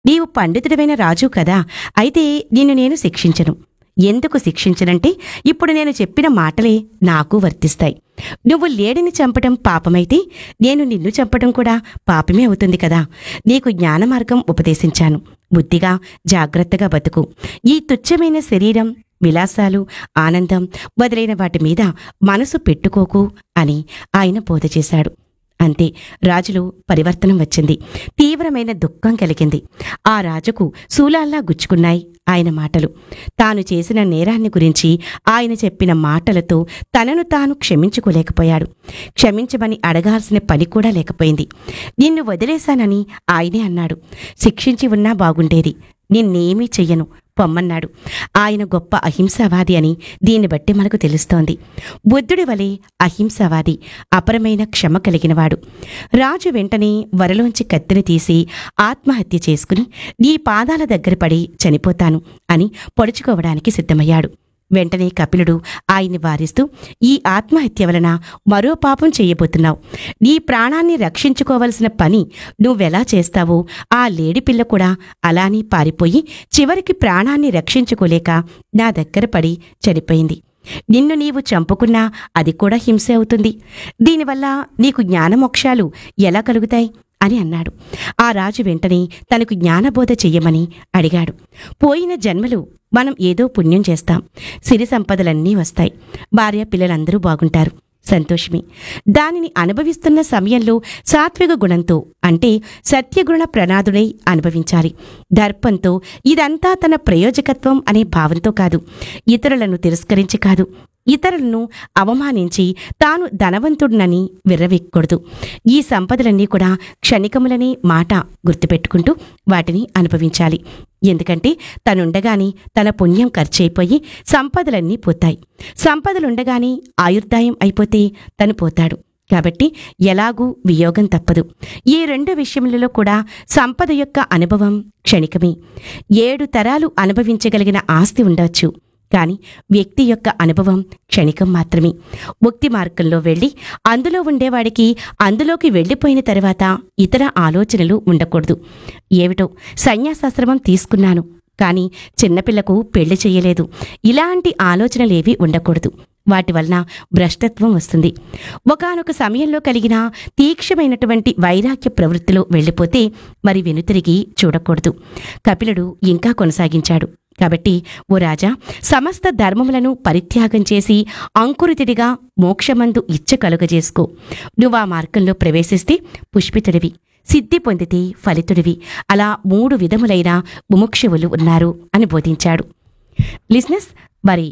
నీవు పండితుడమైన రాజు కదా అయితే నిన్ను నేను శిక్షించను ఎందుకు శిక్షించనంటే ఇప్పుడు నేను చెప్పిన మాటలే నాకు వర్తిస్తాయి నువ్వు లేడిని చంపడం పాపమైతే నేను నిన్ను చంపడం కూడా పాపమే అవుతుంది కదా నీకు జ్ఞాన మార్గం ఉపదేశించాను బుద్ధిగా జాగ్రత్తగా బతుకు ఈ తుచ్చమైన శరీరం విలాసాలు ఆనందం మొదలైన వాటి మీద మనసు పెట్టుకోకు అని ఆయన బోధ చేశాడు అంతే రాజులో పరివర్తనం వచ్చింది తీవ్రమైన దుఃఖం కలిగింది ఆ రాజుకు శూలాల్లా గుచ్చుకున్నాయి ఆయన మాటలు తాను చేసిన నేరాన్ని గురించి ఆయన చెప్పిన మాటలతో తనను తాను క్షమించుకోలేకపోయాడు క్షమించమని అడగాల్సిన పని కూడా లేకపోయింది నిన్ను వదిలేశానని ఆయనే అన్నాడు శిక్షించి ఉన్నా బాగుండేది నిన్నేమీ చెయ్యను పొమ్మన్నాడు ఆయన గొప్ప అహింసావాది అని దీన్ని బట్టి మనకు తెలుస్తోంది బుద్ధుడి వలె అహింసావాది అపరమైన క్షమ కలిగినవాడు రాజు వెంటనే వరలోంచి కత్తిని తీసి ఆత్మహత్య చేసుకుని నీ పాదాల దగ్గర పడి చనిపోతాను అని పొడుచుకోవడానికి సిద్ధమయ్యాడు వెంటనే కపిలుడు ఆయన్ని వారిస్తూ ఈ ఆత్మహత్య వలన మరో పాపం చేయబోతున్నావు నీ ప్రాణాన్ని రక్షించుకోవలసిన పని నువ్వెలా చేస్తావో ఆ లేడి పిల్ల కూడా అలానే పారిపోయి చివరికి ప్రాణాన్ని రక్షించుకోలేక నా దగ్గర పడి చనిపోయింది నిన్ను నీవు చంపుకున్నా అది కూడా హింసే అవుతుంది దీనివల్ల నీకు జ్ఞానమోక్షాలు ఎలా కలుగుతాయి అని అన్నాడు ఆ రాజు వెంటనే తనకు జ్ఞానబోధ చెయ్యమని అడిగాడు పోయిన జన్మలు మనం ఏదో పుణ్యం చేస్తాం సిరి సంపదలన్నీ వస్తాయి భార్య పిల్లలందరూ బాగుంటారు సంతోషమే దానిని అనుభవిస్తున్న సమయంలో సాత్విక గుణంతో అంటే సత్యగుణ ప్రణాదుడై అనుభవించాలి దర్పంతో ఇదంతా తన ప్రయోజకత్వం అనే భావంతో కాదు ఇతరులను తిరస్కరించి కాదు ఇతరులను అవమానించి తాను ధనవంతుడినని విర్రవెక్కకూడదు ఈ సంపదలన్నీ కూడా క్షణికములనే మాట గుర్తుపెట్టుకుంటూ వాటిని అనుభవించాలి ఎందుకంటే తనుండగానే తన పుణ్యం ఖర్చయిపోయి సంపదలన్నీ పోతాయి సంపదలుండగానే ఆయుర్దాయం అయిపోతే తను పోతాడు కాబట్టి ఎలాగూ వియోగం తప్పదు ఈ రెండు విషయములలో కూడా సంపద యొక్క అనుభవం క్షణికమే ఏడు తరాలు అనుభవించగలిగిన ఆస్తి ఉండవచ్చు కానీ వ్యక్తి యొక్క అనుభవం క్షణికం మాత్రమే ముక్తి మార్గంలో వెళ్ళి అందులో ఉండేవాడికి అందులోకి వెళ్ళిపోయిన తర్వాత ఇతర ఆలోచనలు ఉండకూడదు ఏమిటో సన్యాసాశ్రమం తీసుకున్నాను కానీ చిన్నపిల్లకు పెళ్లి చేయలేదు ఇలాంటి ఆలోచనలేవి ఉండకూడదు వాటి వలన భ్రష్టత్వం వస్తుంది ఒకానొక సమయంలో కలిగిన తీక్షమైనటువంటి వైరాగ్య ప్రవృత్తిలో వెళ్ళిపోతే మరి వెనుతిరిగి చూడకూడదు కపిలుడు ఇంకా కొనసాగించాడు కాబట్టి ఓ రాజా సమస్త ధర్మములను పరిత్యాగం చేసి అంకురితుడిగా మోక్షమందు ఇచ్చ కలుగజేసుకో నువ్వు ఆ మార్గంలో ప్రవేశిస్తే పుష్పితుడివి సిద్ధి పొందితే ఫలితుడివి అలా మూడు విధములైన ముముక్షువులు ఉన్నారు అని బోధించాడు లిజినెస్ మరి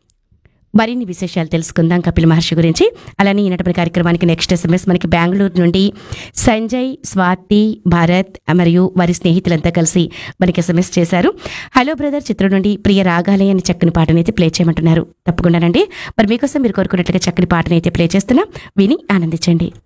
మరిన్ని విశేషాలు తెలుసుకుందాం కపిల్ మహర్షి గురించి అలానే ఈనాటి కార్యక్రమానికి నెక్స్ట్ ఎస్ఎంఎస్ మనకి బెంగళూరు నుండి సంజయ్ స్వాతి భారత్ మరియు వారి స్నేహితులంతా కలిసి మనకి ఎస్ఎంఎస్ చేశారు హలో బ్రదర్ చిత్రం నుండి ప్రియ రాగాలే అని చక్కని పాటనైతే ప్లే చేయమంటున్నారు తప్పకుండానండి మరి మీకోసం మీరు కోరుకున్నట్లుగా చక్కని పాటనైతే ప్లే చేస్తున్నా విని ఆనందించండి